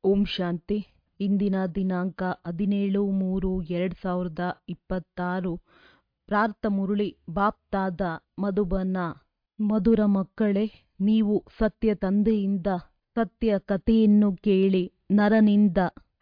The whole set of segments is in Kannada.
ಓಂ ಶಾಂತಿ ಇಂದಿನ ದಿನಾಂಕ ಹದಿನೇಳು ಮೂರು ಎರಡು ಸಾವಿರದ ಇಪ್ಪತ್ತಾರು ಪ್ರಾರ್ಥ ಮುರಳಿ ಬಾಪ್ತಾದ ಮಧುಬನ ಮಧುರ ಮಕ್ಕಳೇ ನೀವು ಸತ್ಯ ತಂದೆಯಿಂದ ಸತ್ಯ ಕಥೆಯನ್ನು ಕೇಳಿ ನರನಿಂದ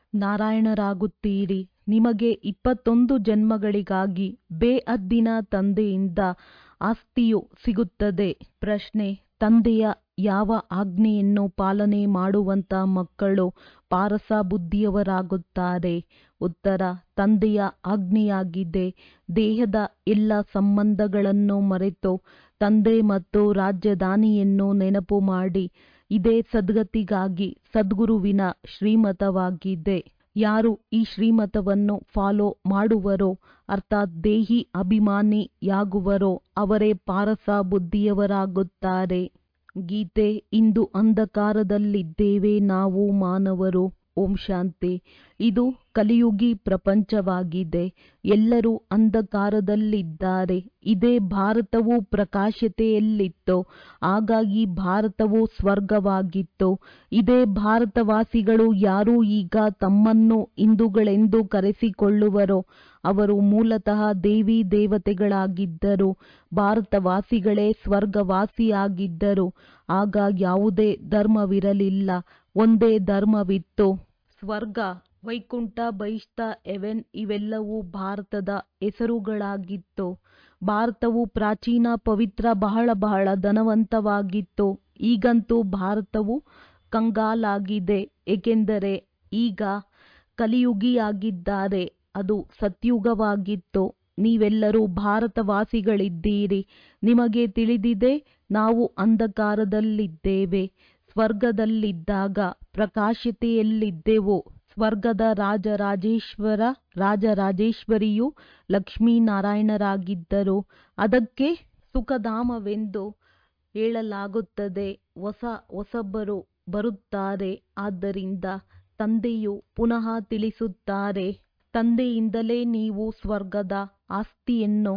ನಾರಾಯಣರಾಗುತ್ತೀರಿ ನಿಮಗೆ ಇಪ್ಪತ್ತೊಂದು ಜನ್ಮಗಳಿಗಾಗಿ ಬೇಅದ್ದಿನ ತಂದೆಯಿಂದ ಆಸ್ತಿಯು ಸಿಗುತ್ತದೆ ಪ್ರಶ್ನೆ ತಂದೆಯ ಯಾವ ಆಜ್ಞೆಯನ್ನು ಪಾಲನೆ ಮಾಡುವಂತ ಮಕ್ಕಳು ಪಾರಸ ಬುದ್ಧಿಯವರಾಗುತ್ತಾರೆ ಉತ್ತರ ತಂದೆಯ ಆಜ್ಞೆಯಾಗಿದೆ ದೇಹದ ಎಲ್ಲ ಸಂಬಂಧಗಳನ್ನು ಮರೆತು ತಂದೆ ಮತ್ತು ರಾಜಧಾನಿಯನ್ನು ನೆನಪು ಮಾಡಿ ಇದೇ ಸದ್ಗತಿಗಾಗಿ ಸದ್ಗುರುವಿನ ಶ್ರೀಮತವಾಗಿದೆ ಯಾರು ಈ ಶ್ರೀಮತವನ್ನು ಫಾಲೋ ಮಾಡುವರೋ ಅರ್ಥಾತ್ ದೇಹಿ ಅಭಿಮಾನಿಯಾಗುವರೋ ಅವರೇ ಪಾರಸ ಬುದ್ಧಿಯವರಾಗುತ್ತಾರೆ ಗೀತೆ ಇಂದು ಅಂಧಕಾರದಲ್ಲಿದ್ದೇವೆ ನಾವು ಮಾನವರು ಓಂ ಶಾಂತಿ ಇದು ಕಲಿಯುಗಿ ಪ್ರಪಂಚವಾಗಿದೆ ಎಲ್ಲರೂ ಅಂಧಕಾರದಲ್ಲಿದ್ದಾರೆ ಇದೇ ಭಾರತವು ಪ್ರಕಾಶತೆಯಲ್ಲಿತ್ತು ಹಾಗಾಗಿ ಭಾರತವು ಸ್ವರ್ಗವಾಗಿತ್ತು ಇದೇ ಭಾರತವಾಸಿಗಳು ಯಾರು ಈಗ ತಮ್ಮನ್ನು ಹಿಂದೂಗಳೆಂದು ಕರೆಸಿಕೊಳ್ಳುವರೋ ಅವರು ಮೂಲತಃ ದೇವಿ ದೇವತೆಗಳಾಗಿದ್ದರು ಭಾರತವಾಸಿಗಳೇ ಸ್ವರ್ಗವಾಸಿಯಾಗಿದ್ದರು ಆಗ ಯಾವುದೇ ಧರ್ಮವಿರಲಿಲ್ಲ ಒಂದೇ ಧರ್ಮವಿತ್ತು ಸ್ವರ್ಗ ವೈಕುಂಠ ಬಹಿಷ್ಠ ಎವೆನ್ ಇವೆಲ್ಲವೂ ಭಾರತದ ಹೆಸರುಗಳಾಗಿತ್ತು ಭಾರತವು ಪ್ರಾಚೀನ ಪವಿತ್ರ ಬಹಳ ಬಹಳ ಧನವಂತವಾಗಿತ್ತು ಈಗಂತೂ ಭಾರತವು ಕಂಗಾಲಾಗಿದೆ ಏಕೆಂದರೆ ಈಗ ಕಲಿಯುಗಿಯಾಗಿದ್ದಾರೆ ಅದು ಸತ್ಯುಗವಾಗಿತ್ತು ನೀವೆಲ್ಲರೂ ಭಾರತವಾಸಿಗಳಿದ್ದೀರಿ ನಿಮಗೆ ತಿಳಿದಿದೆ ನಾವು ಅಂಧಕಾರದಲ್ಲಿದ್ದೇವೆ ಸ್ವರ್ಗದಲ್ಲಿದ್ದಾಗ ಪ್ರಕಾಶತೆಯಲ್ಲಿದ್ದೆವು ಸ್ವರ್ಗದ ರಾಜರಾಜೇಶ್ವರ ರಾಜರಾಜೇಶ್ವರಿಯು ಲಕ್ಷ್ಮೀನಾರಾಯಣರಾಗಿದ್ದರು ಅದಕ್ಕೆ ಸುಖಧಾಮವೆಂದು ಹೇಳಲಾಗುತ್ತದೆ ಹೊಸ ಹೊಸಬರು ಬರುತ್ತಾರೆ ಆದ್ದರಿಂದ ತಂದೆಯು ಪುನಃ ತಿಳಿಸುತ್ತಾರೆ ತಂದೆಯಿಂದಲೇ ನೀವು ಸ್ವರ್ಗದ ಆಸ್ತಿಯನ್ನು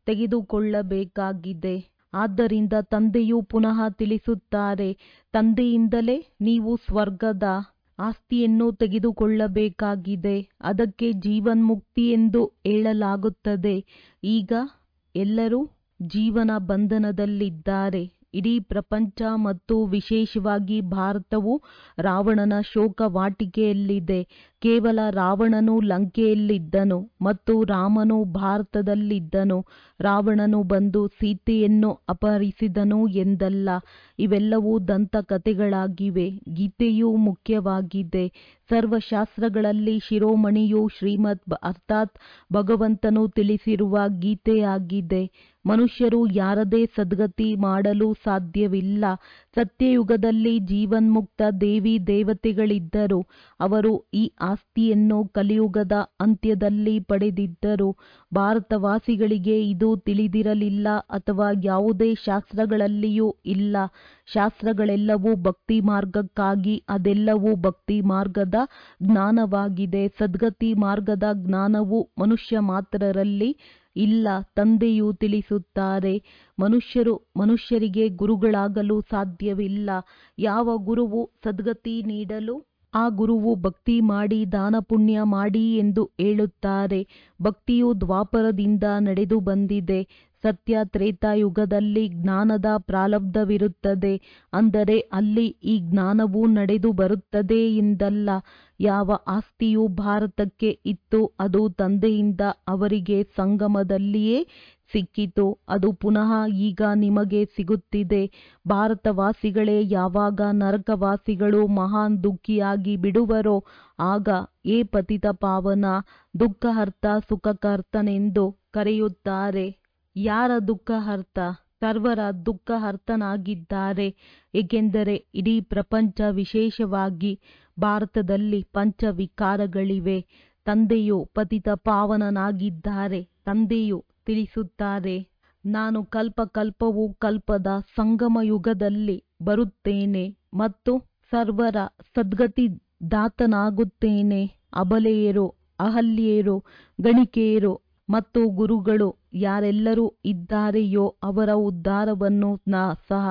ತೆಗೆದುಕೊಳ್ಳಬೇಕಾಗಿದೆ ಆದ್ದರಿಂದ ತಂದೆಯು ಪುನಃ ತಿಳಿಸುತ್ತಾರೆ ತಂದೆಯಿಂದಲೇ ನೀವು ಸ್ವರ್ಗದ ಆಸ್ತಿಯನ್ನು ತೆಗೆದುಕೊಳ್ಳಬೇಕಾಗಿದೆ ಅದಕ್ಕೆ ಜೀವನ್ಮುಕ್ತಿ ಎಂದು ಹೇಳಲಾಗುತ್ತದೆ ಈಗ ಎಲ್ಲರೂ ಜೀವನ ಬಂಧನದಲ್ಲಿದ್ದಾರೆ ಇಡೀ ಪ್ರಪಂಚ ಮತ್ತು ವಿಶೇಷವಾಗಿ ಭಾರತವು ರಾವಣನ ಶೋಕವಾಟಿಕೆಯಲ್ಲಿದೆ ಕೇವಲ ರಾವಣನು ಲಂಕೆಯಲ್ಲಿದ್ದನು ಮತ್ತು ರಾಮನು ಭಾರತದಲ್ಲಿದ್ದನು ರಾವಣನು ಬಂದು ಸೀತೆಯನ್ನು ಅಪಹರಿಸಿದನು ಎಂದಲ್ಲ ಇವೆಲ್ಲವೂ ದಂತಕಥೆಗಳಾಗಿವೆ ಗೀತೆಯೂ ಮುಖ್ಯವಾಗಿದೆ ಸರ್ವಶಾಸ್ತ್ರಗಳಲ್ಲಿ ಶಿರೋಮಣಿಯು ಶ್ರೀಮದ್ ಅರ್ಥಾತ್ ಭಗವಂತನು ತಿಳಿಸಿರುವ ಗೀತೆಯಾಗಿದೆ ಮನುಷ್ಯರು ಯಾರದೇ ಸದ್ಗತಿ ಮಾಡಲು ಸಾಧ್ಯವಿಲ್ಲ ಸತ್ಯಯುಗದಲ್ಲಿ ಜೀವನ್ಮುಕ್ತ ದೇವಿ ದೇವತೆಗಳಿದ್ದರು ಅವರು ಈ ಆಸ್ತಿಯನ್ನು ಕಲಿಯುಗದ ಅಂತ್ಯದಲ್ಲಿ ಪಡೆದಿದ್ದರು ಭಾರತವಾಸಿಗಳಿಗೆ ಇದು ತಿಳಿದಿರಲಿಲ್ಲ ಅಥವಾ ಯಾವುದೇ ಶಾಸ್ತ್ರಗಳಲ್ಲಿಯೂ ಇಲ್ಲ ಶಾಸ್ತ್ರಗಳೆಲ್ಲವೂ ಭಕ್ತಿ ಮಾರ್ಗಕ್ಕಾಗಿ ಅದೆಲ್ಲವೂ ಭಕ್ತಿ ಮಾರ್ಗದ ಜ್ಞಾನವಾಗಿದೆ ಸದ್ಗತಿ ಮಾರ್ಗದ ಜ್ಞಾನವು ಮನುಷ್ಯ ಮಾತ್ರರಲ್ಲಿ ಇಲ್ಲ ತಂದೆಯು ತಿಳಿಸುತ್ತಾರೆ ಮನುಷ್ಯರು ಮನುಷ್ಯರಿಗೆ ಗುರುಗಳಾಗಲು ಸಾಧ್ಯವಿಲ್ಲ ಯಾವ ಗುರುವು ಸದ್ಗತಿ ನೀಡಲು ಆ ಗುರುವು ಭಕ್ತಿ ಮಾಡಿ ದಾನ ಪುಣ್ಯ ಮಾಡಿ ಎಂದು ಹೇಳುತ್ತಾರೆ ಭಕ್ತಿಯು ದ್ವಾಪರದಿಂದ ನಡೆದು ಬಂದಿದೆ ಸತ್ಯ ತ್ರೇತಾಯುಗದಲ್ಲಿ ಜ್ಞಾನದ ಪ್ರಾರಬ್ಧವಿರುತ್ತದೆ ಅಂದರೆ ಅಲ್ಲಿ ಈ ಜ್ಞಾನವು ನಡೆದು ಬರುತ್ತದೆ ಎಂದಲ್ಲ ಯಾವ ಆಸ್ತಿಯು ಭಾರತಕ್ಕೆ ಇತ್ತು ಅದು ತಂದೆಯಿಂದ ಅವರಿಗೆ ಸಂಗಮದಲ್ಲಿಯೇ ಸಿಕ್ಕಿತು ಅದು ಪುನಃ ಈಗ ನಿಮಗೆ ಸಿಗುತ್ತಿದೆ ಭಾರತವಾಸಿಗಳೇ ಯಾವಾಗ ನರಕವಾಸಿಗಳು ಮಹಾನ್ ದುಃಖಿಯಾಗಿ ಬಿಡುವರೋ ಆಗ ಏ ಪತಿತ ಪಾವನ ದುಃಖಹರ್ತ ಸುಖಕರ್ತನೆಂದು ಕರೆಯುತ್ತಾರೆ ಯಾರ ದುಃಖಹರ್ತ ಸರ್ವರ ದುಃಖಹರ್ತನಾಗಿದ್ದಾರೆ ಏಕೆಂದರೆ ಇಡೀ ಪ್ರಪಂಚ ವಿಶೇಷವಾಗಿ ಭಾರತದಲ್ಲಿ ಪಂಚವಿಕಾರಗಳಿವೆ ತಂದೆಯು ಪತಿತ ಪಾವನನಾಗಿದ್ದಾರೆ ತಂದೆಯು ತಿಳಿಸುತ್ತಾರೆ ನಾನು ಕಲ್ಪ ಕಲ್ಪವು ಕಲ್ಪದ ಸಂಗಮ ಯುಗದಲ್ಲಿ ಬರುತ್ತೇನೆ ಮತ್ತು ಸರ್ವರ ಸದ್ಗತಿ ದಾತನಾಗುತ್ತೇನೆ ಅಬಲೆಯರು ಅಹಲ್ಯರು ಗಣಿಕೆಯರು ಮತ್ತು ಗುರುಗಳು ಯಾರೆಲ್ಲರೂ ಇದ್ದಾರೆಯೋ ಅವರ ಉದ್ಧಾರವನ್ನು ನಾ ಸಹ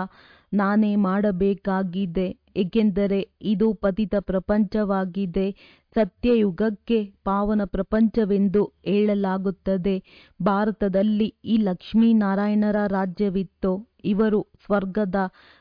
ನಾನೇ ಮಾಡಬೇಕಾಗಿದೆ ಏಕೆಂದರೆ ಇದು ಪತಿತ ಪ್ರಪಂಚವಾಗಿದೆ ಸತ್ಯಯುಗಕ್ಕೆ ಪಾವನ ಪ್ರಪಂಚವೆಂದು ಹೇಳಲಾಗುತ್ತದೆ ಭಾರತದಲ್ಲಿ ಈ ಲಕ್ಷ್ಮೀನಾರಾಯಣರ ರಾಜ್ಯವಿತ್ತು ಇವರು ಸ್ವರ್ಗದ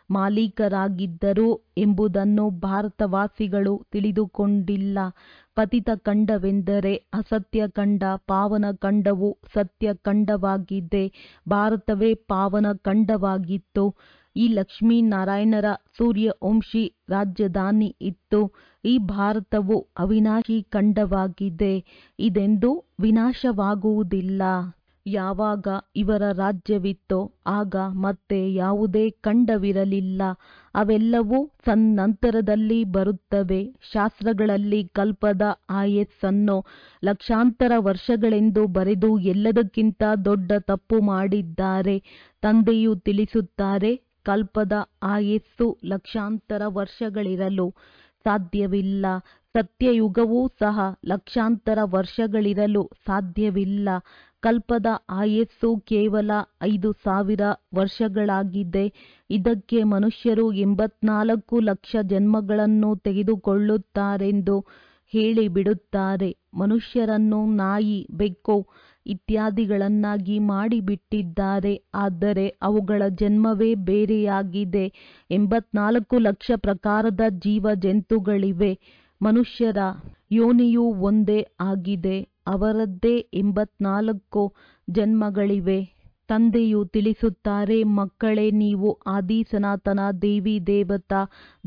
ಮಾಲೀಕರಾಗಿದ್ದರು ಎಂಬುದನ್ನು ಭಾರತವಾಸಿಗಳು ತಿಳಿದುಕೊಂಡಿಲ್ಲ ಪತಿತ ಖಂಡವೆಂದರೆ ಅಸತ್ಯ ಖಂಡ ಪಾವನ ಖಂಡವು ಸತ್ಯ ಖಂಡವಾಗಿದೆ ಭಾರತವೇ ಪಾವನ ಖಂಡವಾಗಿತ್ತು ಈ ಲಕ್ಷ್ಮೀನಾರಾಯಣರ ಸೂರ್ಯವಂಶಿ ರಾಜಧಾನಿ ಇತ್ತು ಈ ಭಾರತವು ಅವಿನಾಶಿ ಖಂಡವಾಗಿದೆ ಇದೆಂದೂ ವಿನಾಶವಾಗುವುದಿಲ್ಲ ಯಾವಾಗ ಇವರ ರಾಜ್ಯವಿತ್ತೋ ಆಗ ಮತ್ತೆ ಯಾವುದೇ ಖಂಡವಿರಲಿಲ್ಲ ಅವೆಲ್ಲವೂ ಸನ್ನಂತರದಲ್ಲಿ ಬರುತ್ತವೆ ಶಾಸ್ತ್ರಗಳಲ್ಲಿ ಕಲ್ಪದ ಆಯಸ್ಸನ್ನು ಲಕ್ಷಾಂತರ ವರ್ಷಗಳೆಂದು ಬರೆದು ಎಲ್ಲದಕ್ಕಿಂತ ದೊಡ್ಡ ತಪ್ಪು ಮಾಡಿದ್ದಾರೆ ತಂದೆಯು ತಿಳಿಸುತ್ತಾರೆ ಕಲ್ಪದ ಆಯಸ್ಸು ಲಕ್ಷಾಂತರ ವರ್ಷಗಳಿರಲು ಸಾಧ್ಯವಿಲ್ಲ ಸತ್ಯಯುಗವೂ ಸಹ ಲಕ್ಷಾಂತರ ವರ್ಷಗಳಿರಲು ಸಾಧ್ಯವಿಲ್ಲ ಕಲ್ಪದ ಆಯಸ್ಸು ಕೇವಲ ಐದು ಸಾವಿರ ವರ್ಷಗಳಾಗಿದೆ ಇದಕ್ಕೆ ಮನುಷ್ಯರು ಎಂಬತ್ನಾಲ್ಕು ಲಕ್ಷ ಜನ್ಮಗಳನ್ನು ತೆಗೆದುಕೊಳ್ಳುತ್ತಾರೆಂದು ಹೇಳಿಬಿಡುತ್ತಾರೆ ಮನುಷ್ಯರನ್ನು ನಾಯಿ ಬೆಕ್ಕು ಇತ್ಯಾದಿಗಳನ್ನಾಗಿ ಮಾಡಿಬಿಟ್ಟಿದ್ದಾರೆ ಆದರೆ ಅವುಗಳ ಜನ್ಮವೇ ಬೇರೆಯಾಗಿದೆ ಎಂಬತ್ನಾಲ್ಕು ಲಕ್ಷ ಪ್ರಕಾರದ ಜೀವ ಜಂತುಗಳಿವೆ ಮನುಷ್ಯರ ಯೋನಿಯೂ ಒಂದೇ ಆಗಿದೆ ಅವರದ್ದೇ ಎಂಬತ್ನಾಲ್ಕು ಜನ್ಮಗಳಿವೆ ತಂದೆಯು ತಿಳಿಸುತ್ತಾರೆ ಮಕ್ಕಳೇ ನೀವು ಆದಿ ಸನಾತನ ದೇವಿ ದೇವತಾ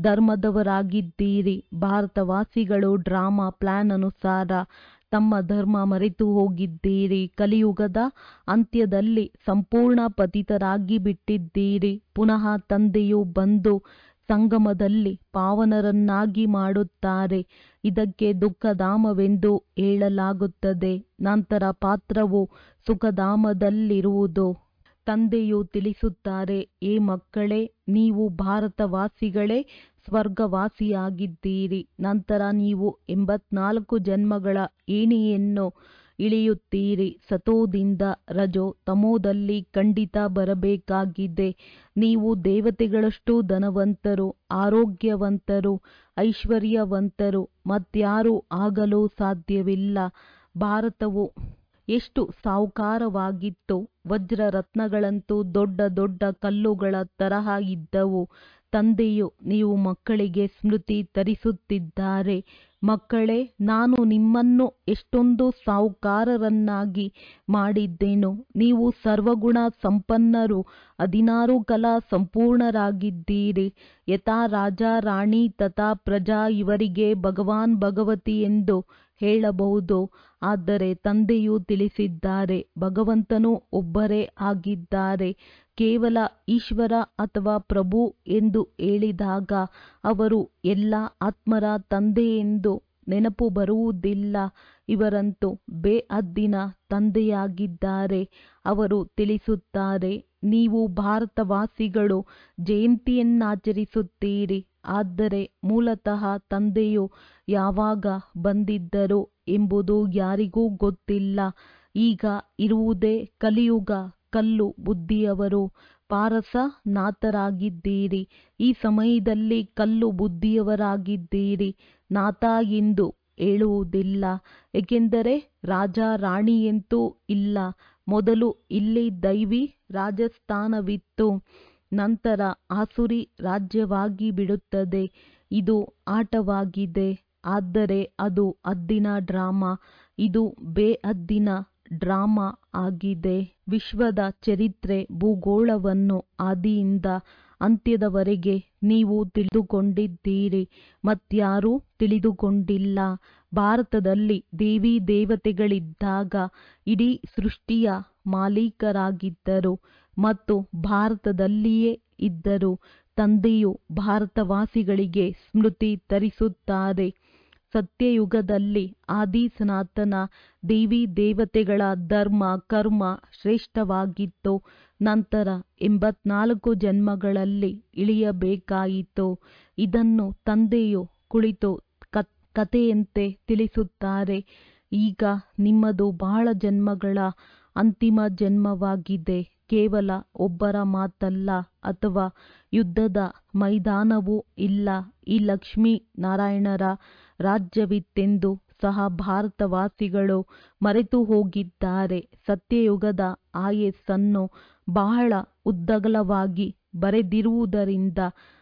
ಧರ್ಮದವರಾಗಿದ್ದೀರಿ ಭಾರತವಾಸಿಗಳು ಡ್ರಾಮಾ ಪ್ಲಾನ್ ಅನುಸಾರ ತಮ್ಮ ಧರ್ಮ ಮರೆತು ಹೋಗಿದ್ದೀರಿ ಕಲಿಯುಗದ ಅಂತ್ಯದಲ್ಲಿ ಸಂಪೂರ್ಣ ಪತಿತರಾಗಿ ಬಿಟ್ಟಿದ್ದೀರಿ ಪುನಃ ತಂದೆಯು ಬಂದು ಸಂಗಮದಲ್ಲಿ ಪಾವನರನ್ನಾಗಿ ಮಾಡುತ್ತಾರೆ ಇದಕ್ಕೆ ದುಃಖಧಾಮವೆಂದು ಹೇಳಲಾಗುತ್ತದೆ ನಂತರ ಪಾತ್ರವು ಸುಖಧಾಮದಲ್ಲಿರುವುದು ತಂದೆಯು ತಿಳಿಸುತ್ತಾರೆ ಏ ಮಕ್ಕಳೇ ನೀವು ಭಾರತವಾಸಿಗಳೇ ಸ್ವರ್ಗವಾಸಿಯಾಗಿದ್ದೀರಿ ನಂತರ ನೀವು ಎಂಬತ್ನಾಲ್ಕು ಜನ್ಮಗಳ ಏಣಿಯನ್ನು ಇಳಿಯುತ್ತೀರಿ ಸತೋದಿಂದ ರಜೋ ತಮೋದಲ್ಲಿ ಖಂಡಿತ ಬರಬೇಕಾಗಿದೆ ನೀವು ದೇವತೆಗಳಷ್ಟು ಧನವಂತರು ಆರೋಗ್ಯವಂತರು ಐಶ್ವರ್ಯವಂತರು ಮತ್ಯಾರೂ ಆಗಲು ಸಾಧ್ಯವಿಲ್ಲ ಭಾರತವು ಎಷ್ಟು ಸಾಹುಕಾರವಾಗಿತ್ತು ವಜ್ರ ರತ್ನಗಳಂತೂ ದೊಡ್ಡ ದೊಡ್ಡ ಕಲ್ಲುಗಳ ತರಹ ಇದ್ದವು ತಂದೆಯು ನೀವು ಮಕ್ಕಳಿಗೆ ಸ್ಮೃತಿ ತರಿಸುತ್ತಿದ್ದಾರೆ ಮಕ್ಕಳೇ ನಾನು ನಿಮ್ಮನ್ನು ಎಷ್ಟೊಂದು ಸಾಹುಕಾರರನ್ನಾಗಿ ಮಾಡಿದ್ದೆನು ನೀವು ಸರ್ವಗುಣ ಸಂಪನ್ನರು ಹದಿನಾರು ಕಲಾ ಸಂಪೂರ್ಣರಾಗಿದ್ದೀರಿ ಯಥಾ ರಾಜ ರಾಣಿ ತಥಾ ಪ್ರಜಾ ಇವರಿಗೆ ಭಗವಾನ್ ಭಗವತಿ ಎಂದು ಹೇಳಬಹುದು ಆದರೆ ತಂದೆಯು ತಿಳಿಸಿದ್ದಾರೆ ಭಗವಂತನು ಒಬ್ಬರೇ ಆಗಿದ್ದಾರೆ ಕೇವಲ ಈಶ್ವರ ಅಥವಾ ಪ್ರಭು ಎಂದು ಹೇಳಿದಾಗ ಅವರು ಎಲ್ಲ ಆತ್ಮರ ತಂದೆ ಎಂದು ನೆನಪು ಬರುವುದಿಲ್ಲ ಇವರಂತೂ ಬೇಹದ್ದಿನ ತಂದೆಯಾಗಿದ್ದಾರೆ ಅವರು ತಿಳಿಸುತ್ತಾರೆ ನೀವು ಭಾರತವಾಸಿಗಳು ಜಯಂತಿಯನ್ನಾಚರಿಸುತ್ತೀರಿ ಆದರೆ ಮೂಲತಃ ತಂದೆಯು ಯಾವಾಗ ಬಂದಿದ್ದರು ಎಂಬುದು ಯಾರಿಗೂ ಗೊತ್ತಿಲ್ಲ ಈಗ ಇರುವುದೇ ಕಲಿಯುಗ ಕಲ್ಲು ಬುದ್ಧಿಯವರು ಪಾರಸನಾಥರಾಗಿದ್ದೀರಿ ಈ ಸಮಯದಲ್ಲಿ ಕಲ್ಲು ಬುದ್ಧಿಯವರಾಗಿದ್ದೀರಿ ನಾಥ ಎಂದು ಹೇಳುವುದಿಲ್ಲ ಏಕೆಂದರೆ ರಾಜ ರಾಣಿಯಂತೂ ಇಲ್ಲ ಮೊದಲು ಇಲ್ಲಿ ದೈವಿ ರಾಜಸ್ಥಾನವಿತ್ತು ನಂತರ ಆಸುರಿ ರಾಜ್ಯವಾಗಿ ಬಿಡುತ್ತದೆ ಇದು ಆಟವಾಗಿದೆ ಆದರೆ ಅದು ಹದ್ದಿನ ಡ್ರಾಮಾ ಇದು ಬೇಹದ್ದಿನ ಡ್ರಾಮಾ ಆಗಿದೆ ವಿಶ್ವದ ಚರಿತ್ರೆ ಭೂಗೋಳವನ್ನು ಆದಿಯಿಂದ ಅಂತ್ಯದವರೆಗೆ ನೀವು ತಿಳಿದುಕೊಂಡಿದ್ದೀರಿ ಮತ್ಯಾರೂ ತಿಳಿದುಕೊಂಡಿಲ್ಲ ಭಾರತದಲ್ಲಿ ದೇವಿ ದೇವತೆಗಳಿದ್ದಾಗ ಇಡೀ ಸೃಷ್ಟಿಯ ಮಾಲೀಕರಾಗಿದ್ದರು ಮತ್ತು ಭಾರತದಲ್ಲಿಯೇ ಇದ್ದರು ತಂದೆಯು ಭಾರತವಾಸಿಗಳಿಗೆ ಸ್ಮೃತಿ ತರಿಸುತ್ತಾರೆ ಸತ್ಯಯುಗದಲ್ಲಿ ಆದಿ ಸನಾತನ ದೇವಿ ದೇವತೆಗಳ ಧರ್ಮ ಕರ್ಮ ಶ್ರೇಷ್ಠವಾಗಿತ್ತು ನಂತರ ಎಂಬತ್ನಾಲ್ಕು ಜನ್ಮಗಳಲ್ಲಿ ಇಳಿಯಬೇಕಾಯಿತು ಇದನ್ನು ತಂದೆಯು ಕುಳಿತು ಕಥೆಯಂತೆ ತಿಳಿಸುತ್ತಾರೆ ಈಗ ನಿಮ್ಮದು ಬಹಳ ಜನ್ಮಗಳ ಅಂತಿಮ ಜನ್ಮವಾಗಿದೆ ಕೇವಲ ಒಬ್ಬರ ಮಾತಲ್ಲ ಅಥವಾ ಯುದ್ಧದ ಮೈದಾನವೂ ಇಲ್ಲ ಈ ಲಕ್ಷ್ಮೀ ನಾರಾಯಣರ ರಾಜ್ಯವಿತ್ತೆಂದು ಸಹ ಭಾರತವಾಸಿಗಳು ಮರೆತು ಹೋಗಿದ್ದಾರೆ ಸತ್ಯಯುಗದ ಆಯಸ್ಸನ್ನು ಬಹಳ ಉದ್ದಗಲವಾಗಿ ಬರೆದಿರುವುದರಿಂದ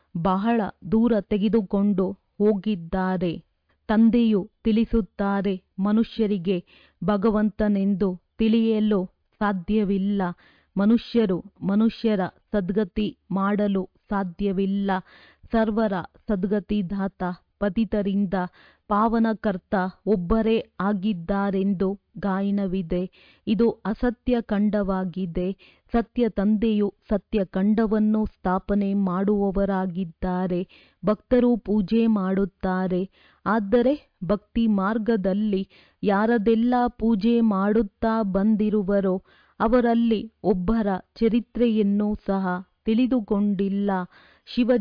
ಬಹಳ ದೂರ ತೆಗೆದುಕೊಂಡು ಹೋಗಿದ್ದಾರೆ ತಂದೆಯು ತಿಳಿಸುತ್ತಾರೆ ಮನುಷ್ಯರಿಗೆ ಭಗವಂತನೆಂದು ತಿಳಿಯಲು ಸಾಧ್ಯವಿಲ್ಲ ಮನುಷ್ಯರು ಮನುಷ್ಯರ ಸದ್ಗತಿ ಮಾಡಲು ಸಾಧ್ಯವಿಲ್ಲ ಸರ್ವರ ಸದ್ಗತಿದಾತ ಪತಿತರಿಂದ ಪಾವನಕರ್ತ ಒಬ್ಬರೇ ಆಗಿದ್ದಾರೆಂದು ಗಾಯನವಿದೆ ಇದು ಅಸತ್ಯ ಖಂಡವಾಗಿದೆ ಸತ್ಯ ತಂದೆಯು ಸತ್ಯ ಖಂಡವನ್ನು ಸ್ಥಾಪನೆ ಮಾಡುವವರಾಗಿದ್ದಾರೆ ಭಕ್ತರು ಪೂಜೆ ಮಾಡುತ್ತಾರೆ ಆದರೆ ಭಕ್ತಿ ಮಾರ್ಗದಲ್ಲಿ ಯಾರದೆಲ್ಲ ಪೂಜೆ ಮಾಡುತ್ತಾ ಬಂದಿರುವರೋ ಅವರಲ್ಲಿ ಒಬ್ಬರ ಚರಿತ್ರೆಯನ್ನು ಸಹ ತಿಳಿದುಕೊಂಡಿಲ್ಲ ಶಿವ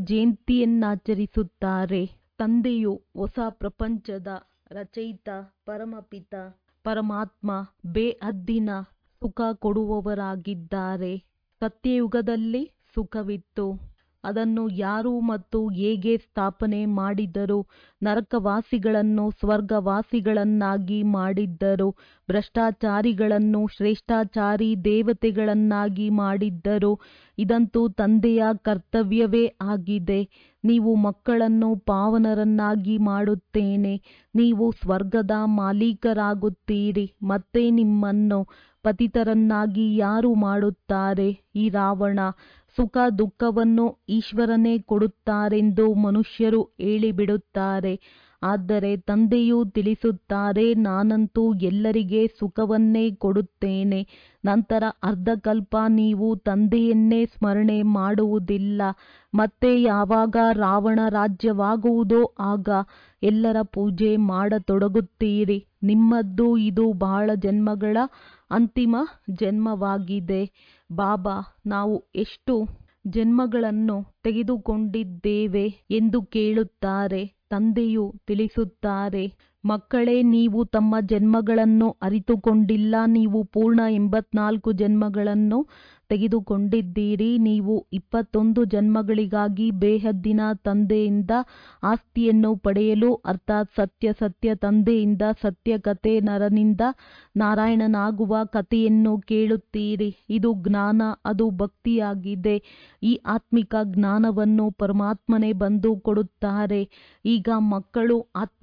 ಜಯಂತಿಯನ್ನಾಚರಿಸುತ್ತಾರೆ ತಂದೆಯು ಹೊಸ ಪ್ರಪಂಚದ ರಚಯಿತ ಪರಮಪಿತ ಪರಮಾತ್ಮ ಬೇಹದ್ದಿನ ಸುಖ ಕೊಡುವವರಾಗಿದ್ದಾರೆ ಸತ್ಯಯುಗದಲ್ಲಿ ಸುಖವಿತ್ತು ಅದನ್ನು ಯಾರು ಮತ್ತು ಹೇಗೆ ಸ್ಥಾಪನೆ ಮಾಡಿದರು ನರಕವಾಸಿಗಳನ್ನು ಸ್ವರ್ಗವಾಸಿಗಳನ್ನಾಗಿ ಮಾಡಿದ್ದರು ಭ್ರಷ್ಟಾಚಾರಿಗಳನ್ನು ಶ್ರೇಷ್ಠಾಚಾರಿ ದೇವತೆಗಳನ್ನಾಗಿ ಮಾಡಿದ್ದರು ಇದಂತೂ ತಂದೆಯ ಕರ್ತವ್ಯವೇ ಆಗಿದೆ ನೀವು ಮಕ್ಕಳನ್ನು ಪಾವನರನ್ನಾಗಿ ಮಾಡುತ್ತೇನೆ ನೀವು ಸ್ವರ್ಗದ ಮಾಲೀಕರಾಗುತ್ತೀರಿ ಮತ್ತೆ ನಿಮ್ಮನ್ನು ಪತಿತರನ್ನಾಗಿ ಯಾರು ಮಾಡುತ್ತಾರೆ ಈ ರಾವಣ ಸುಖ ದುಃಖವನ್ನು ಈಶ್ವರನೇ ಕೊಡುತ್ತಾರೆಂದು ಮನುಷ್ಯರು ಹೇಳಿಬಿಡುತ್ತಾರೆ ಆದರೆ ತಂದೆಯು ತಿಳಿಸುತ್ತಾರೆ ನಾನಂತೂ ಎಲ್ಲರಿಗೆ ಸುಖವನ್ನೇ ಕೊಡುತ್ತೇನೆ ನಂತರ ಅರ್ಧಕಲ್ಪ ನೀವು ತಂದೆಯನ್ನೇ ಸ್ಮರಣೆ ಮಾಡುವುದಿಲ್ಲ ಮತ್ತೆ ಯಾವಾಗ ರಾವಣ ರಾಜ್ಯವಾಗುವುದೋ ಆಗ ಎಲ್ಲರ ಪೂಜೆ ಮಾಡತೊಡಗುತ್ತೀರಿ ನಿಮ್ಮದ್ದು ಇದು ಬಹಳ ಜನ್ಮಗಳ ಅಂತಿಮ ಜನ್ಮವಾಗಿದೆ ಬಾಬಾ ನಾವು ಎಷ್ಟು ಜನ್ಮಗಳನ್ನು ತೆಗೆದುಕೊಂಡಿದ್ದೇವೆ ಎಂದು ಕೇಳುತ್ತಾರೆ ತಂದೆಯು ತಿಳಿಸುತ್ತಾರೆ ಮಕ್ಕಳೇ ನೀವು ತಮ್ಮ ಜನ್ಮಗಳನ್ನು ಅರಿತುಕೊಂಡಿಲ್ಲ ನೀವು ಪೂರ್ಣ ಎಂಬತ್ನಾಲ್ಕು ಜನ್ಮಗಳನ್ನು ತೆಗೆದುಕೊಂಡಿದ್ದೀರಿ ನೀವು ಇಪ್ಪತ್ತೊಂದು ಜನ್ಮಗಳಿಗಾಗಿ ಬೇಹದ್ದಿನ ತಂದೆಯಿಂದ ಆಸ್ತಿಯನ್ನು ಪಡೆಯಲು ಅರ್ಥಾತ್ ಸತ್ಯ ಸತ್ಯ ತಂದೆಯಿಂದ ಸತ್ಯ ಕತೆ ನರನಿಂದ ನಾರಾಯಣನಾಗುವ ಕಥೆಯನ್ನು ಕೇಳುತ್ತೀರಿ ಇದು ಜ್ಞಾನ ಅದು ಭಕ್ತಿಯಾಗಿದೆ ಈ ಆತ್ಮಿಕ ಜ್ಞಾನವನ್ನು ಪರಮಾತ್ಮನೇ ಬಂದು ಕೊಡುತ್ತಾರೆ ಈಗ ಮಕ್ಕಳು ಆತ್ಮ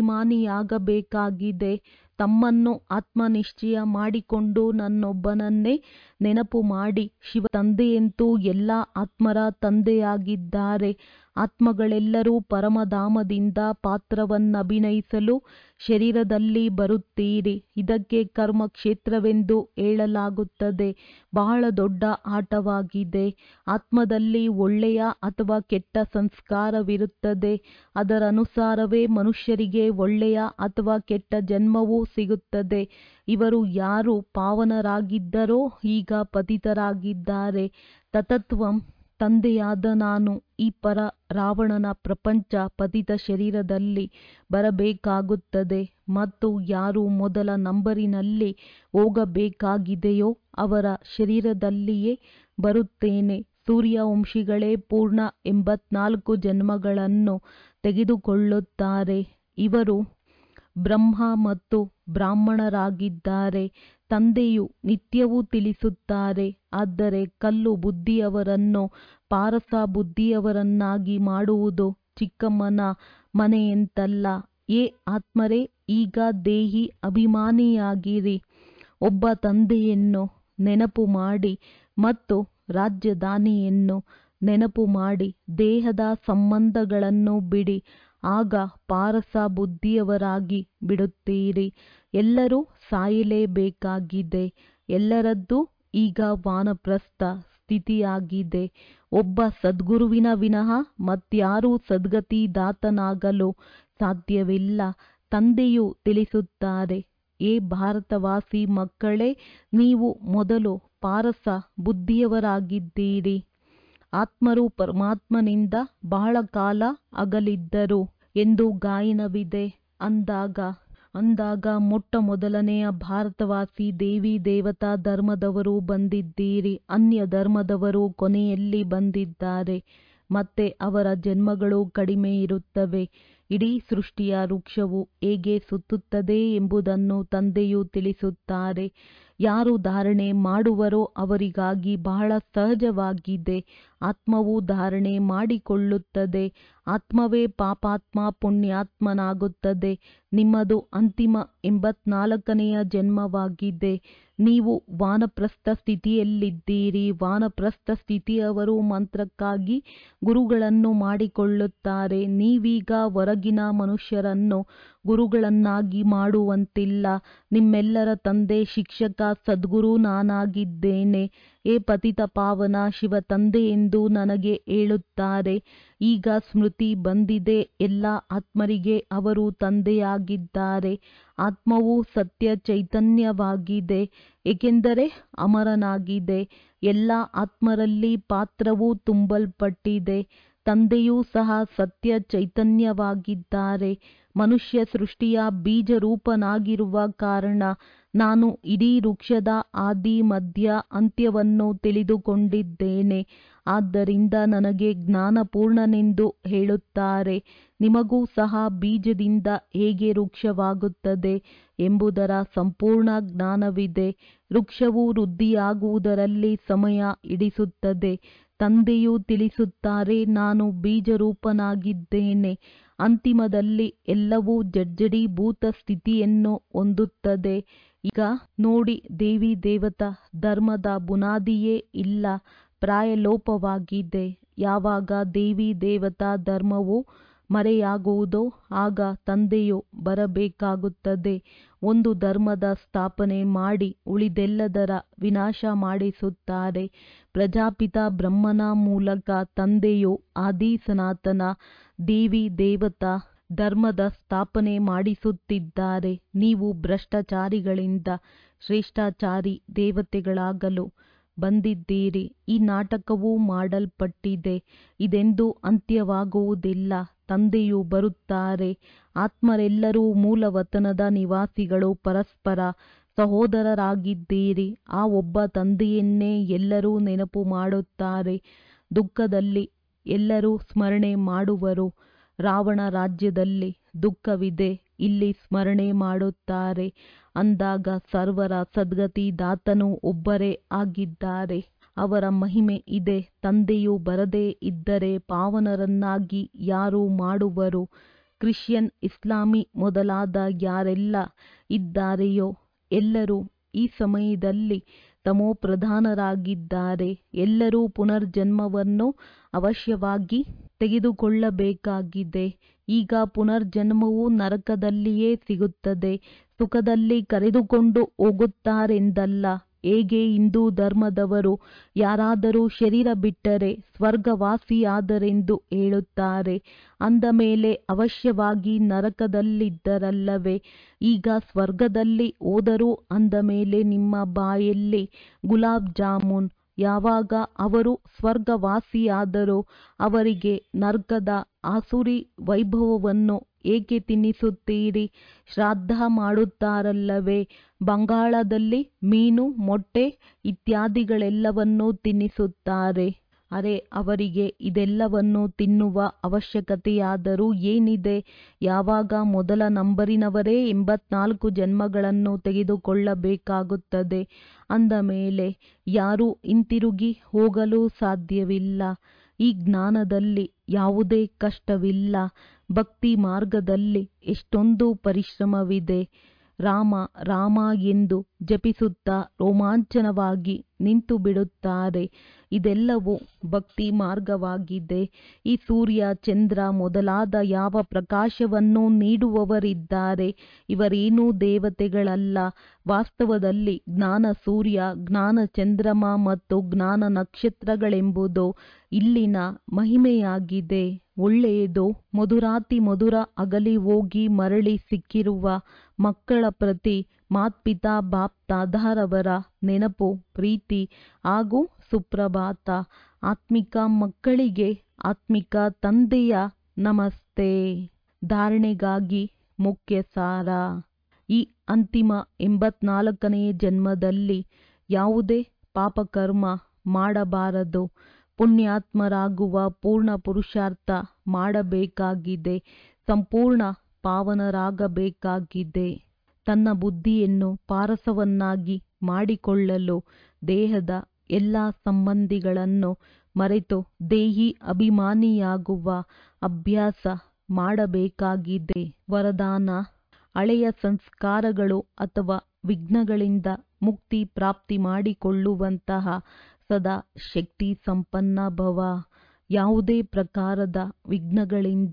ಅಭಿಮಾನಿಯಾಗಬೇಕಾಗಿದೆ ತಮ್ಮನ್ನು ಆತ್ಮನಿಶ್ಚಯ ಮಾಡಿಕೊಂಡು ನನ್ನೊಬ್ಬನನ್ನೇ ನೆನಪು ಮಾಡಿ ಶಿವ ತಂದೆಯಂತೂ ಎಲ್ಲ ಆತ್ಮರ ತಂದೆಯಾಗಿದ್ದಾರೆ ಆತ್ಮಗಳೆಲ್ಲರೂ ಪರಮಧಾಮದಿಂದ ಪಾತ್ರವನ್ನಭಿನಯಿಸಲು ಶರೀರದಲ್ಲಿ ಬರುತ್ತೀರಿ ಇದಕ್ಕೆ ಕರ್ಮ ಕ್ಷೇತ್ರವೆಂದು ಹೇಳಲಾಗುತ್ತದೆ ಬಹಳ ದೊಡ್ಡ ಆಟವಾಗಿದೆ ಆತ್ಮದಲ್ಲಿ ಒಳ್ಳೆಯ ಅಥವಾ ಕೆಟ್ಟ ಸಂಸ್ಕಾರವಿರುತ್ತದೆ ಅದರನುಸಾರವೇ ಮನುಷ್ಯರಿಗೆ ಒಳ್ಳೆಯ ಅಥವಾ ಕೆಟ್ಟ ಜನ್ಮವೂ ಸಿಗುತ್ತದೆ ಇವರು ಯಾರು ಪಾವನರಾಗಿದ್ದರೋ ಈಗ ಪತಿತರಾಗಿದ್ದಾರೆ ತತತ್ವಂ ತಂದೆಯಾದ ನಾನು ಈ ಪರ ರಾವಣನ ಪ್ರಪಂಚ ಪತಿತ ಶರೀರದಲ್ಲಿ ಬರಬೇಕಾಗುತ್ತದೆ ಮತ್ತು ಯಾರು ಮೊದಲ ನಂಬರಿನಲ್ಲಿ ಹೋಗಬೇಕಾಗಿದೆಯೋ ಅವರ ಶರೀರದಲ್ಲಿಯೇ ಬರುತ್ತೇನೆ ಸೂರ್ಯವಂಶಿಗಳೇ ಪೂರ್ಣ ಎಂಬತ್ನಾಲ್ಕು ಜನ್ಮಗಳನ್ನು ತೆಗೆದುಕೊಳ್ಳುತ್ತಾರೆ ಇವರು ಬ್ರಹ್ಮ ಮತ್ತು ಬ್ರಾಹ್ಮಣರಾಗಿದ್ದಾರೆ ತಂದೆಯು ನಿತ್ಯವೂ ತಿಳಿಸುತ್ತಾರೆ ಆದರೆ ಕಲ್ಲು ಬುದ್ಧಿಯವರನ್ನು ಪಾರಸ ಬುದ್ಧಿಯವರನ್ನಾಗಿ ಮಾಡುವುದು ಚಿಕ್ಕಮ್ಮನ ಮನೆಯಂತಲ್ಲ ಏ ಆತ್ಮರೇ ಈಗ ದೇಹಿ ಅಭಿಮಾನಿಯಾಗಿರಿ ಒಬ್ಬ ತಂದೆಯನ್ನು ನೆನಪು ಮಾಡಿ ಮತ್ತು ರಾಜಧಾನಿಯನ್ನು ನೆನಪು ಮಾಡಿ ದೇಹದ ಸಂಬಂಧಗಳನ್ನು ಬಿಡಿ ಆಗ ಪಾರಸ ಬುದ್ಧಿಯವರಾಗಿ ಬಿಡುತ್ತೀರಿ ಎಲ್ಲರೂ ಸಾಯಲೇಬೇಕಾಗಿದೆ ಎಲ್ಲರದ್ದು ಈಗ ವಾನಪ್ರಸ್ಥ ಸ್ಥಿತಿಯಾಗಿದೆ ಒಬ್ಬ ಸದ್ಗುರುವಿನ ವಿನಃ ಮತ್ಯಾರೂ ಸದ್ಗತಿದಾತನಾಗಲು ಸಾಧ್ಯವಿಲ್ಲ ತಂದೆಯು ತಿಳಿಸುತ್ತಾರೆ ಏ ಭಾರತವಾಸಿ ಮಕ್ಕಳೇ ನೀವು ಮೊದಲು ಪಾರಸ ಬುದ್ಧಿಯವರಾಗಿದ್ದೀರಿ ಆತ್ಮರು ಪರಮಾತ್ಮನಿಂದ ಬಹಳ ಕಾಲ ಅಗಲಿದ್ದರು ಎಂದು ಗಾಯನವಿದೆ ಅಂದಾಗ ಅಂದಾಗ ಮೊಟ್ಟ ಮೊದಲನೆಯ ಭಾರತವಾಸಿ ದೇವಿ ದೇವತಾ ಧರ್ಮದವರು ಬಂದಿದ್ದೀರಿ ಅನ್ಯ ಧರ್ಮದವರು ಕೊನೆಯಲ್ಲಿ ಬಂದಿದ್ದಾರೆ ಮತ್ತೆ ಅವರ ಜನ್ಮಗಳು ಕಡಿಮೆ ಇರುತ್ತವೆ ಇಡೀ ಸೃಷ್ಟಿಯ ವೃಕ್ಷವು ಹೇಗೆ ಸುತ್ತುತ್ತದೆ ಎಂಬುದನ್ನು ತಂದೆಯು ತಿಳಿಸುತ್ತಾರೆ ಯಾರು ಧಾರಣೆ ಮಾಡುವರೋ ಅವರಿಗಾಗಿ ಬಹಳ ಸಹಜವಾಗಿದೆ ಆತ್ಮವು ಧಾರಣೆ ಮಾಡಿಕೊಳ್ಳುತ್ತದೆ ಆತ್ಮವೇ ಪಾಪಾತ್ಮ ಪುಣ್ಯಾತ್ಮನಾಗುತ್ತದೆ ನಿಮ್ಮದು ಅಂತಿಮ ಎಂಬತ್ನಾಲ್ಕನೆಯ ಜನ್ಮವಾಗಿದೆ ನೀವು ವಾನಪ್ರಸ್ಥ ಸ್ಥಿತಿಯಲ್ಲಿದ್ದೀರಿ ವಾನಪ್ರಸ್ಥ ಸ್ಥಿತಿಯವರು ಮಂತ್ರಕ್ಕಾಗಿ ಗುರುಗಳನ್ನು ಮಾಡಿಕೊಳ್ಳುತ್ತಾರೆ ನೀವೀಗ ಹೊರಗಿನ ಮನುಷ್ಯರನ್ನು ಗುರುಗಳನ್ನಾಗಿ ಮಾಡುವಂತಿಲ್ಲ ನಿಮ್ಮೆಲ್ಲರ ತಂದೆ ಶಿಕ್ಷಕ ಸದ್ಗುರು ನಾನಾಗಿದ್ದೇನೆ ಏ ಪತಿತ ಪಾವನ ಶಿವ ತಂದೆ ಎಂದು ನನಗೆ ಹೇಳುತ್ತಾರೆ ಈಗ ಸ್ಮೃತಿ ಬಂದಿದೆ ಎಲ್ಲ ಆತ್ಮರಿಗೆ ಅವರು ತಂದೆಯಾಗಿದ್ದಾರೆ ಆತ್ಮವು ಸತ್ಯ ಚೈತನ್ಯವಾಗಿದೆ ಏಕೆಂದರೆ ಅಮರನಾಗಿದೆ ಎಲ್ಲ ಆತ್ಮರಲ್ಲಿ ಪಾತ್ರವು ತುಂಬಲ್ಪಟ್ಟಿದೆ ತಂದೆಯೂ ಸಹ ಸತ್ಯ ಚೈತನ್ಯವಾಗಿದ್ದಾರೆ ಮನುಷ್ಯ ಸೃಷ್ಟಿಯ ಬೀಜರೂಪನಾಗಿರುವ ಕಾರಣ ನಾನು ಇಡೀ ವೃಕ್ಷದ ಆದಿ ಮಧ್ಯ ಅಂತ್ಯವನ್ನು ತಿಳಿದುಕೊಂಡಿದ್ದೇನೆ ಆದ್ದರಿಂದ ನನಗೆ ಜ್ಞಾನಪೂರ್ಣನೆಂದು ಹೇಳುತ್ತಾರೆ ನಿಮಗೂ ಸಹ ಬೀಜದಿಂದ ಹೇಗೆ ವೃಕ್ಷವಾಗುತ್ತದೆ ಎಂಬುದರ ಸಂಪೂರ್ಣ ಜ್ಞಾನವಿದೆ ವೃಕ್ಷವು ವೃದ್ಧಿಯಾಗುವುದರಲ್ಲಿ ಸಮಯ ಹಿಡಿಸುತ್ತದೆ ತಂದೆಯು ತಿಳಿಸುತ್ತಾರೆ ನಾನು ಬೀಜರೂಪನಾಗಿದ್ದೇನೆ ಅಂತಿಮದಲ್ಲಿ ಎಲ್ಲವೂ ಜಡ್ಜಡೀಭೂತ ಸ್ಥಿತಿಯನ್ನು ಹೊಂದುತ್ತದೆ ಈಗ ನೋಡಿ ದೇವಿ ದೇವತಾ ಧರ್ಮದ ಬುನಾದಿಯೇ ಇಲ್ಲ ಪ್ರಾಯಲೋಪವಾಗಿದೆ ಯಾವಾಗ ದೇವಿ ದೇವತಾ ಧರ್ಮವು ಮರೆಯಾಗುವುದೋ ಆಗ ತಂದೆಯು ಬರಬೇಕಾಗುತ್ತದೆ ಒಂದು ಧರ್ಮದ ಸ್ಥಾಪನೆ ಮಾಡಿ ಉಳಿದೆಲ್ಲದರ ವಿನಾಶ ಮಾಡಿಸುತ್ತಾರೆ ಪ್ರಜಾಪಿತ ಬ್ರಹ್ಮನ ಮೂಲಕ ತಂದೆಯು ಆದಿ ಸನಾತನ ದೇವಿ ದೇವತಾ ಧರ್ಮದ ಸ್ಥಾಪನೆ ಮಾಡಿಸುತ್ತಿದ್ದಾರೆ ನೀವು ಭ್ರಷ್ಟಾಚಾರಿಗಳಿಂದ ಶ್ರೇಷ್ಠಾಚಾರಿ ದೇವತೆಗಳಾಗಲು ಬಂದಿದ್ದೀರಿ ಈ ನಾಟಕವು ಮಾಡಲ್ಪಟ್ಟಿದೆ ಇದೆಂದೂ ಅಂತ್ಯವಾಗುವುದಿಲ್ಲ ತಂದೆಯು ಬರುತ್ತಾರೆ ಆತ್ಮರೆಲ್ಲರೂ ಮೂಲವತನದ ನಿವಾಸಿಗಳು ಪರಸ್ಪರ ಸಹೋದರರಾಗಿದ್ದೀರಿ ಆ ಒಬ್ಬ ತಂದೆಯನ್ನೇ ಎಲ್ಲರೂ ನೆನಪು ಮಾಡುತ್ತಾರೆ ದುಃಖದಲ್ಲಿ ಎಲ್ಲರೂ ಸ್ಮರಣೆ ಮಾಡುವರು ರಾವಣ ರಾಜ್ಯದಲ್ಲಿ ದುಃಖವಿದೆ ಇಲ್ಲಿ ಸ್ಮರಣೆ ಮಾಡುತ್ತಾರೆ ಅಂದಾಗ ಸರ್ವರ ಸದ್ಗತಿ ದಾತನು ಒಬ್ಬರೇ ಆಗಿದ್ದಾರೆ ಅವರ ಮಹಿಮೆ ಇದೆ ತಂದೆಯು ಬರದೇ ಇದ್ದರೆ ಪಾವನರನ್ನಾಗಿ ಯಾರು ಮಾಡುವರು ಕ್ರಿಶ್ಚಿಯನ್ ಇಸ್ಲಾಮಿ ಮೊದಲಾದ ಯಾರೆಲ್ಲ ಇದ್ದಾರೆಯೋ ಎಲ್ಲರೂ ಈ ಸಮಯದಲ್ಲಿ ತಮೋಪ್ರಧಾನರಾಗಿದ್ದಾರೆ ಎಲ್ಲರೂ ಪುನರ್ಜನ್ಮವನ್ನು ಅವಶ್ಯವಾಗಿ ತೆಗೆದುಕೊಳ್ಳಬೇಕಾಗಿದೆ ಈಗ ಪುನರ್ಜನ್ಮವು ನರಕದಲ್ಲಿಯೇ ಸಿಗುತ್ತದೆ ಸುಖದಲ್ಲಿ ಕರೆದುಕೊಂಡು ಹೋಗುತ್ತಾರೆಂದಲ್ಲ ಹೇಗೆ ಹಿಂದೂ ಧರ್ಮದವರು ಯಾರಾದರೂ ಶರೀರ ಬಿಟ್ಟರೆ ಸ್ವರ್ಗವಾಸಿಯಾದರೆಂದು ಹೇಳುತ್ತಾರೆ ಅಂದ ಮೇಲೆ ಅವಶ್ಯವಾಗಿ ನರಕದಲ್ಲಿದ್ದರಲ್ಲವೇ ಈಗ ಸ್ವರ್ಗದಲ್ಲಿ ಹೋದರು ಅಂದ ಮೇಲೆ ನಿಮ್ಮ ಬಾಯಲ್ಲಿ ಗುಲಾಬ್ ಜಾಮೂನ್ ಯಾವಾಗ ಅವರು ಸ್ವರ್ಗವಾಸಿಯಾದರೋ ಅವರಿಗೆ ನರ್ಕದ ಆಸುರಿ ವೈಭವವನ್ನು ಏಕೆ ತಿನ್ನಿಸುತ್ತೀರಿ ಶ್ರಾದ್ದ ಮಾಡುತ್ತಾರಲ್ಲವೇ ಬಂಗಾಳದಲ್ಲಿ ಮೀನು ಮೊಟ್ಟೆ ಇತ್ಯಾದಿಗಳೆಲ್ಲವನ್ನೂ ತಿನ್ನಿಸುತ್ತಾರೆ ಅರೆ ಅವರಿಗೆ ಇದೆಲ್ಲವನ್ನು ತಿನ್ನುವ ಅವಶ್ಯಕತೆಯಾದರೂ ಏನಿದೆ ಯಾವಾಗ ಮೊದಲ ನಂಬರಿನವರೇ ಎಂಬತ್ನಾಲ್ಕು ಜನ್ಮಗಳನ್ನು ತೆಗೆದುಕೊಳ್ಳಬೇಕಾಗುತ್ತದೆ ಅಂದ ಮೇಲೆ ಯಾರೂ ಹಿಂತಿರುಗಿ ಹೋಗಲು ಸಾಧ್ಯವಿಲ್ಲ ಈ ಜ್ಞಾನದಲ್ಲಿ ಯಾವುದೇ ಕಷ್ಟವಿಲ್ಲ ಭಕ್ತಿ ಮಾರ್ಗದಲ್ಲಿ ಎಷ್ಟೊಂದು ಪರಿಶ್ರಮವಿದೆ ರಾಮ ರಾಮ ಎಂದು ಜಪಿಸುತ್ತಾ ರೋಮಾಂಚನವಾಗಿ ನಿಂತು ಬಿಡುತ್ತಾರೆ ಇದೆಲ್ಲವೂ ಭಕ್ತಿ ಮಾರ್ಗವಾಗಿದೆ ಈ ಸೂರ್ಯ ಚಂದ್ರ ಮೊದಲಾದ ಯಾವ ಪ್ರಕಾಶವನ್ನು ನೀಡುವವರಿದ್ದಾರೆ ಇವರೇನೂ ದೇವತೆಗಳಲ್ಲ ವಾಸ್ತವದಲ್ಲಿ ಜ್ಞಾನ ಸೂರ್ಯ ಜ್ಞಾನ ಚಂದ್ರಮ ಮತ್ತು ಜ್ಞಾನ ನಕ್ಷತ್ರಗಳೆಂಬುದು ಇಲ್ಲಿನ ಮಹಿಮೆಯಾಗಿದೆ ಒಳ್ಳೆಯದು ಮಧುರಾತಿ ಮಧುರ ಅಗಲಿ ಹೋಗಿ ಮರಳಿ ಸಿಕ್ಕಿರುವ ಮಕ್ಕಳ ಪ್ರತಿ ಮಾತ್ಪಿತಾ ಬಾಪ್ ತಾದಾರವರ ನೆನಪು ಪ್ರೀತಿ ಹಾಗೂ ಸುಪ್ರಭಾತ ಆತ್ಮಿಕ ಮಕ್ಕಳಿಗೆ ಆತ್ಮಿಕ ತಂದೆಯ ನಮಸ್ತೆ ಧಾರಣೆಗಾಗಿ ಮುಖ್ಯ ಸಾರ ಈ ಅಂತಿಮ ಎಂಬತ್ನಾಲ್ಕನೆಯ ಜನ್ಮದಲ್ಲಿ ಯಾವುದೇ ಪಾಪಕರ್ಮ ಮಾಡಬಾರದು ಪುಣ್ಯಾತ್ಮರಾಗುವ ಪೂರ್ಣ ಪುರುಷಾರ್ಥ ಮಾಡಬೇಕಾಗಿದೆ ಸಂಪೂರ್ಣ ಪಾವನರಾಗಬೇಕಾಗಿದೆ ತನ್ನ ಬುದ್ಧಿಯನ್ನು ಪಾರಸವನ್ನಾಗಿ ಮಾಡಿಕೊಳ್ಳಲು ದೇಹದ ಎಲ್ಲ ಸಂಬಂಧಿಗಳನ್ನು ಮರೆತು ದೇಹಿ ಅಭಿಮಾನಿಯಾಗುವ ಅಭ್ಯಾಸ ಮಾಡಬೇಕಾಗಿದೆ ವರದಾನ ಹಳೆಯ ಸಂಸ್ಕಾರಗಳು ಅಥವಾ ವಿಘ್ನಗಳಿಂದ ಮುಕ್ತಿ ಪ್ರಾಪ್ತಿ ಮಾಡಿಕೊಳ್ಳುವಂತಹ ಸದಾ ಶಕ್ತಿ ಸಂಪನ್ನ ಭವ ಯಾವುದೇ ಪ್ರಕಾರದ ವಿಘ್ನಗಳಿಂದ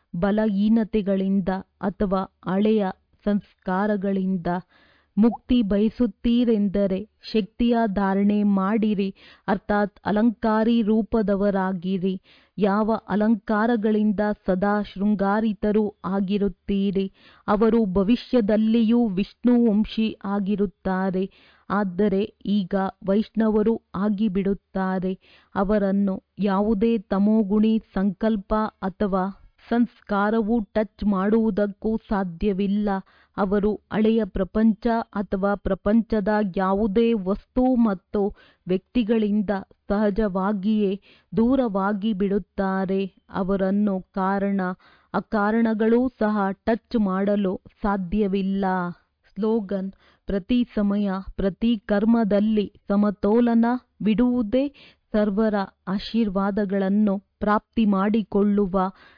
ಬಲಹೀನತೆಗಳಿಂದ ಅಥವಾ ಹಳೆಯ ಸಂಸ್ಕಾರಗಳಿಂದ ಮುಕ್ತಿ ಬಯಸುತ್ತೀರೆಂದರೆ ಶಕ್ತಿಯ ಧಾರಣೆ ಮಾಡಿರಿ ಅರ್ಥಾತ್ ಅಲಂಕಾರಿ ರೂಪದವರಾಗಿರಿ ಯಾವ ಅಲಂಕಾರಗಳಿಂದ ಸದಾ ಶೃಂಗಾರಿತರೂ ಆಗಿರುತ್ತೀರಿ ಅವರು ಭವಿಷ್ಯದಲ್ಲಿಯೂ ವಿಷ್ಣು ವಂಶಿ ಆಗಿರುತ್ತಾರೆ ಆದರೆ ಈಗ ವೈಷ್ಣವರು ಆಗಿಬಿಡುತ್ತಾರೆ ಅವರನ್ನು ಯಾವುದೇ ತಮೋಗುಣಿ ಸಂಕಲ್ಪ ಅಥವಾ ಸಂಸ್ಕಾರವು ಟಚ್ ಮಾಡುವುದಕ್ಕೂ ಸಾಧ್ಯವಿಲ್ಲ ಅವರು ಹಳೆಯ ಪ್ರಪಂಚ ಅಥವಾ ಪ್ರಪಂಚದ ಯಾವುದೇ ವಸ್ತು ಮತ್ತು ವ್ಯಕ್ತಿಗಳಿಂದ ಸಹಜವಾಗಿಯೇ ದೂರವಾಗಿ ಬಿಡುತ್ತಾರೆ ಅವರನ್ನು ಕಾರಣ ಅಕಾರಣಗಳೂ ಸಹ ಟಚ್ ಮಾಡಲು ಸಾಧ್ಯವಿಲ್ಲ ಸ್ಲೋಗನ್ ಪ್ರತಿ ಸಮಯ ಪ್ರತಿ ಕರ್ಮದಲ್ಲಿ ಸಮತೋಲನ ಬಿಡುವುದೇ ಸರ್ವರ ಆಶೀರ್ವಾದಗಳನ್ನು ಪ್ರಾಪ್ತಿ ಮಾಡಿಕೊಳ್ಳುವ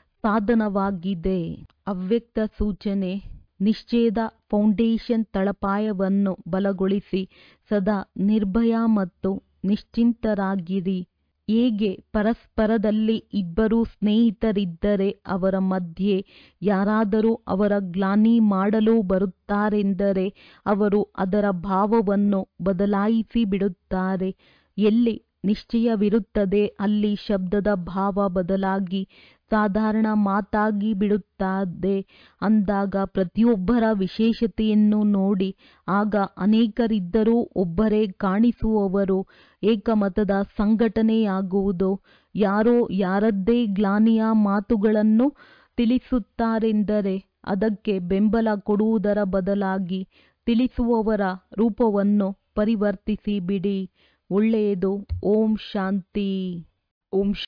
ಸಾಧನವಾಗಿದೆ ಅವ್ಯಕ್ತ ಸೂಚನೆ ನಿಶ್ಚಯದ ಫೌಂಡೇಶನ್ ತಳಪಾಯವನ್ನು ಬಲಗೊಳಿಸಿ ಸದಾ ನಿರ್ಭಯ ಮತ್ತು ನಿಶ್ಚಿಂತರಾಗಿರಿ ಹೇಗೆ ಪರಸ್ಪರದಲ್ಲಿ ಇಬ್ಬರು ಸ್ನೇಹಿತರಿದ್ದರೆ ಅವರ ಮಧ್ಯೆ ಯಾರಾದರೂ ಅವರ ಗ್ಲಾನಿ ಮಾಡಲು ಬರುತ್ತಾರೆಂದರೆ ಅವರು ಅದರ ಭಾವವನ್ನು ಬದಲಾಯಿಸಿ ಬಿಡುತ್ತಾರೆ ಎಲ್ಲಿ ನಿಶ್ಚಯವಿರುತ್ತದೆ ಅಲ್ಲಿ ಶಬ್ದದ ಭಾವ ಬದಲಾಗಿ ಸಾಧಾರಣ ಮಾತಾಗಿ ಬಿಡುತ್ತದೆ ಅಂದಾಗ ಪ್ರತಿಯೊಬ್ಬರ ವಿಶೇಷತೆಯನ್ನು ನೋಡಿ ಆಗ ಅನೇಕರಿದ್ದರೂ ಒಬ್ಬರೇ ಕಾಣಿಸುವವರು ಏಕಮತದ ಸಂಘಟನೆಯಾಗುವುದು ಯಾರೋ ಯಾರದ್ದೇ ಗ್ಲಾನಿಯ ಮಾತುಗಳನ್ನು ತಿಳಿಸುತ್ತಾರೆಂದರೆ ಅದಕ್ಕೆ ಬೆಂಬಲ ಕೊಡುವುದರ ಬದಲಾಗಿ ತಿಳಿಸುವವರ ರೂಪವನ್ನು ಪರಿವರ್ತಿಸಿ ಬಿಡಿ ಒಳ್ಳೆಯದು ಓಂ ಶಾಂತಿ ಓಂ